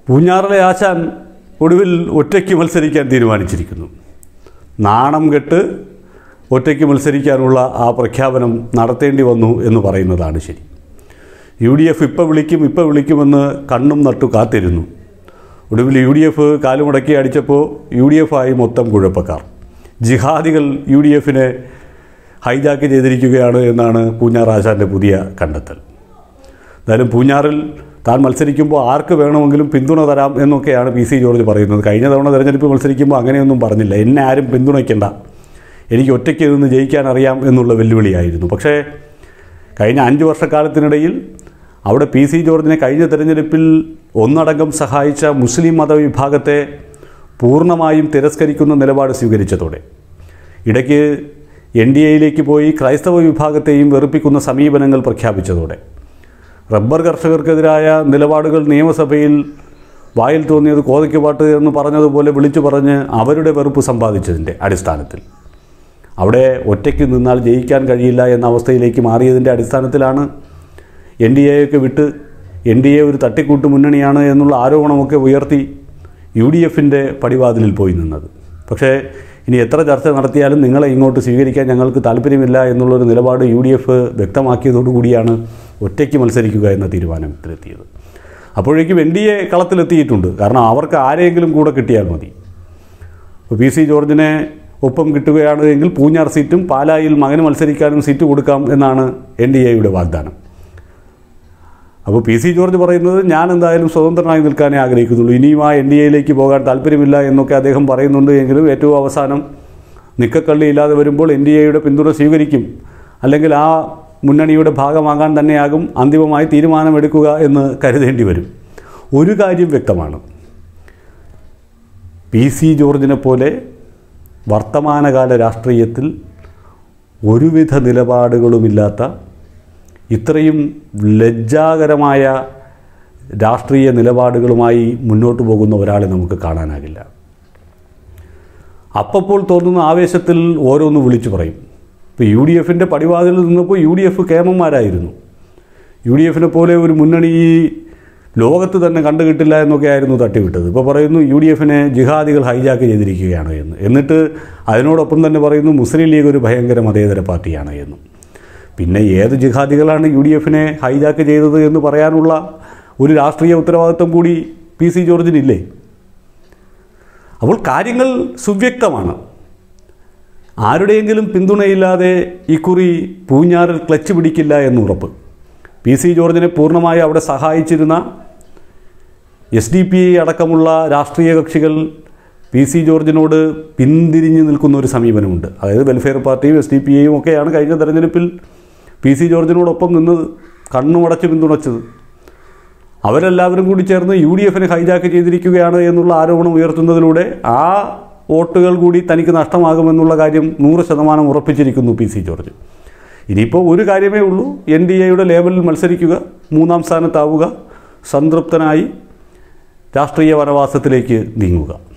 പൂഞ്ഞാറിലെ ആശാൻ ഒടുവിൽ ഒറ്റയ്ക്ക് മത്സരിക്കാൻ തീരുമാനിച്ചിരിക്കുന്നു നാണം കെട്ട് ഒറ്റയ്ക്ക് മത്സരിക്കാനുള്ള ആ പ്രഖ്യാപനം നടത്തേണ്ടി വന്നു എന്ന് പറയുന്നതാണ് ശരി യു ഡി എഫ് ഇപ്പം വിളിക്കും ഇപ്പം വിളിക്കുമെന്ന് കണ്ണും നട്ടു കാത്തിരുന്നു ഒടുവിൽ യു ഡി എഫ് കാലുമുടക്കി അടിച്ചപ്പോൾ യു ഡി എഫ് ആയി മൊത്തം കുഴപ്പക്കാർ ജിഹാദികൾ യു ഡി എഫിനെ ഹൈജാക്ക് ചെയ്തിരിക്കുകയാണ് എന്നാണ് പൂഞ്ഞാർ ആശാൻ്റെ പുതിയ കണ്ടെത്തൽ എന്തായാലും പൂഞ്ഞാറിൽ താൻ മത്സരിക്കുമ്പോൾ ആർക്ക് വേണമെങ്കിലും പിന്തുണ തരാം എന്നൊക്കെയാണ് പി സി ജോർജ് പറയുന്നത് കഴിഞ്ഞ തവണ തെരഞ്ഞെടുപ്പ് മത്സരിക്കുമ്പോൾ അങ്ങനെയൊന്നും പറഞ്ഞില്ല എന്നെ ആരും പിന്തുണയ്ക്കണ്ട എനിക്ക് ഒറ്റയ്ക്ക് നിന്ന് ജയിക്കാൻ അറിയാം എന്നുള്ള വെല്ലുവിളിയായിരുന്നു പക്ഷേ കഴിഞ്ഞ അഞ്ച് വർഷക്കാലത്തിനിടയിൽ അവിടെ പി സി ജോർജിനെ കഴിഞ്ഞ തെരഞ്ഞെടുപ്പിൽ ഒന്നടങ്കം സഹായിച്ച മുസ്ലിം മതവിഭാഗത്തെ പൂർണ്ണമായും തിരസ്കരിക്കുന്ന നിലപാട് സ്വീകരിച്ചതോടെ ഇടയ്ക്ക് എൻ ഡി എയിലേക്ക് പോയി ക്രൈസ്തവ വിഭാഗത്തെയും വെറുപ്പിക്കുന്ന സമീപനങ്ങൾ പ്രഖ്യാപിച്ചതോടെ റബ്ബർ കർഷകർക്കെതിരായ നിലപാടുകൾ നിയമസഭയിൽ വായിൽ തോന്നിയത് കോതയ്ക്ക് പാട്ട് എന്ന് പറഞ്ഞതുപോലെ വിളിച്ചു പറഞ്ഞ് അവരുടെ വെറുപ്പ് സമ്പാദിച്ചതിൻ്റെ അടിസ്ഥാനത്തിൽ അവിടെ ഒറ്റയ്ക്ക് നിന്നാൽ ജയിക്കാൻ കഴിയില്ല എന്ന അവസ്ഥയിലേക്ക് മാറിയതിൻ്റെ അടിസ്ഥാനത്തിലാണ് എൻ ഡി എയൊക്കെ വിട്ട് എൻ ഡി എ ഒരു തട്ടിക്കൂട്ട് മുന്നണിയാണ് എന്നുള്ള ആരോപണമൊക്കെ ഉയർത്തി യു ഡി എഫിൻ്റെ പടിവാതിലിൽ പോയി നിന്നത് പക്ഷേ ഇനി എത്ര ചർച്ച നടത്തിയാലും നിങ്ങളെ ഇങ്ങോട്ട് സ്വീകരിക്കാൻ ഞങ്ങൾക്ക് താല്പര്യമില്ല എന്നുള്ളൊരു നിലപാട് യു ഡി എഫ് വ്യക്തമാക്കിയതോടുകൂടിയാണ് ഒറ്റയ്ക്ക് മത്സരിക്കുക എന്ന തീരുമാനത്തിലെത്തിയത് അപ്പോഴേക്കും എൻ ഡി എ കളത്തിലെത്തിയിട്ടുണ്ട് കാരണം അവർക്ക് ആരെയെങ്കിലും കൂടെ കിട്ടിയാൽ മതി ഇപ്പോൾ പി സി ജോർജിനെ ഒപ്പം കിട്ടുകയാണ് എങ്കിൽ പൂഞ്ഞാർ സീറ്റും പാലായിൽ മകന് മത്സരിക്കാനും സീറ്റ് കൊടുക്കാം എന്നാണ് എൻ ഡി എയുടെ വാഗ്ദാനം അപ്പോൾ പി സി ജോർജ് പറയുന്നത് ഞാൻ എന്തായാലും സ്വതന്ത്രനായി നിൽക്കാനേ ആഗ്രഹിക്കുന്നുള്ളൂ ഇനിയും ആ എൻ ഡി എയിലേക്ക് പോകാൻ താല്പര്യമില്ല എന്നൊക്കെ അദ്ദേഹം പറയുന്നുണ്ട് എങ്കിലും ഏറ്റവും അവസാനം നിക്കക്കള്ളി ഇല്ലാതെ വരുമ്പോൾ എൻ ഡി എയുടെ പിന്തുണ സ്വീകരിക്കും അല്ലെങ്കിൽ ആ മുന്നണിയുടെ ഭാഗമാകാൻ തന്നെയാകും അന്തിമമായി തീരുമാനമെടുക്കുക എന്ന് കരുതേണ്ടി വരും ഒരു കാര്യം വ്യക്തമാണ് പി സി ജോർജിനെ പോലെ വർത്തമാനകാല രാഷ്ട്രീയത്തിൽ ഒരുവിധ നിലപാടുകളുമില്ലാത്ത ഇത്രയും ലജ്ജാകരമായ രാഷ്ട്രീയ നിലപാടുകളുമായി മുന്നോട്ട് പോകുന്ന ഒരാളെ നമുക്ക് കാണാനാകില്ല അപ്പോൾ തോന്നുന്ന ആവേശത്തിൽ ഓരോന്ന് വിളിച്ചു പറയും ഇപ്പോൾ യു ഡി എഫിൻ്റെ പടിവാതിൽ നിന്നപ്പോൾ യു ഡി എഫ് കേമന്മാരായിരുന്നു യു ഡി എഫിനെ പോലെ ഒരു മുന്നണി ഈ ലോകത്ത് തന്നെ കണ്ടുകിട്ടില്ല എന്നൊക്കെ ആയിരുന്നു തട്ടിവിട്ടത് ഇപ്പോൾ പറയുന്നു യു ഡി എഫിനെ ജിഹാദികൾ ഹൈജാക്ക് ചെയ്തിരിക്കുകയാണ് എന്ന് എന്നിട്ട് അതിനോടൊപ്പം തന്നെ പറയുന്നു മുസ്ലിം ലീഗ് ഒരു ഭയങ്കര മതേതര പാർട്ടിയാണ് എന്നും പിന്നെ ഏത് ജിഹാദികളാണ് യു ഡി എഫിനെ ഹൈജാക്ക് ചെയ്തത് എന്ന് പറയാനുള്ള ഒരു രാഷ്ട്രീയ ഉത്തരവാദിത്വം കൂടി പി സി ജോർജിനില്ലേ അപ്പോൾ കാര്യങ്ങൾ സുവ്യക്തമാണ് ആരുടെയെങ്കിലും പിന്തുണയില്ലാതെ ഇക്കുറി പൂഞ്ഞാറിൽ ക്ലച്ച് പിടിക്കില്ല എന്ന് ഉറപ്പ് പി സി ജോർജിനെ പൂർണ്ണമായി അവിടെ സഹായിച്ചിരുന്ന എസ് ഡി പി അടക്കമുള്ള രാഷ്ട്രീയ കക്ഷികൾ പി സി ജോർജിനോട് പിന്തിരിഞ്ഞു നിൽക്കുന്ന ഒരു സമീപനമുണ്ട് അതായത് വെൽഫെയർ പാർട്ടിയും എസ് ഡി പി ഐയും ഒക്കെയാണ് കഴിഞ്ഞ തെരഞ്ഞെടുപ്പിൽ പി സി ജോർജിനോടൊപ്പം നിന്നത് കണ്ണുമടച്ച് പിന്തുണച്ചത് അവരെല്ലാവരും കൂടി ചേർന്ന് യു ഡി എഫിനെ ഹൈജാക്ക് ചെയ്തിരിക്കുകയാണ് എന്നുള്ള ആരോപണം ഉയർത്തുന്നതിലൂടെ ആ വോട്ടുകൾ കൂടി തനിക്ക് നഷ്ടമാകുമെന്നുള്ള കാര്യം നൂറ് ശതമാനം ഉറപ്പിച്ചിരിക്കുന്നു പി സി ജോർജ് ഇനിയിപ്പോൾ ഒരു കാര്യമേ ഉള്ളൂ എൻ ഡി എയുടെ ലേബലിൽ മത്സരിക്കുക മൂന്നാം സ്ഥാനത്താവുക സംതൃപ്തനായി രാഷ്ട്രീയ വനവാസത്തിലേക്ക് നീങ്ങുക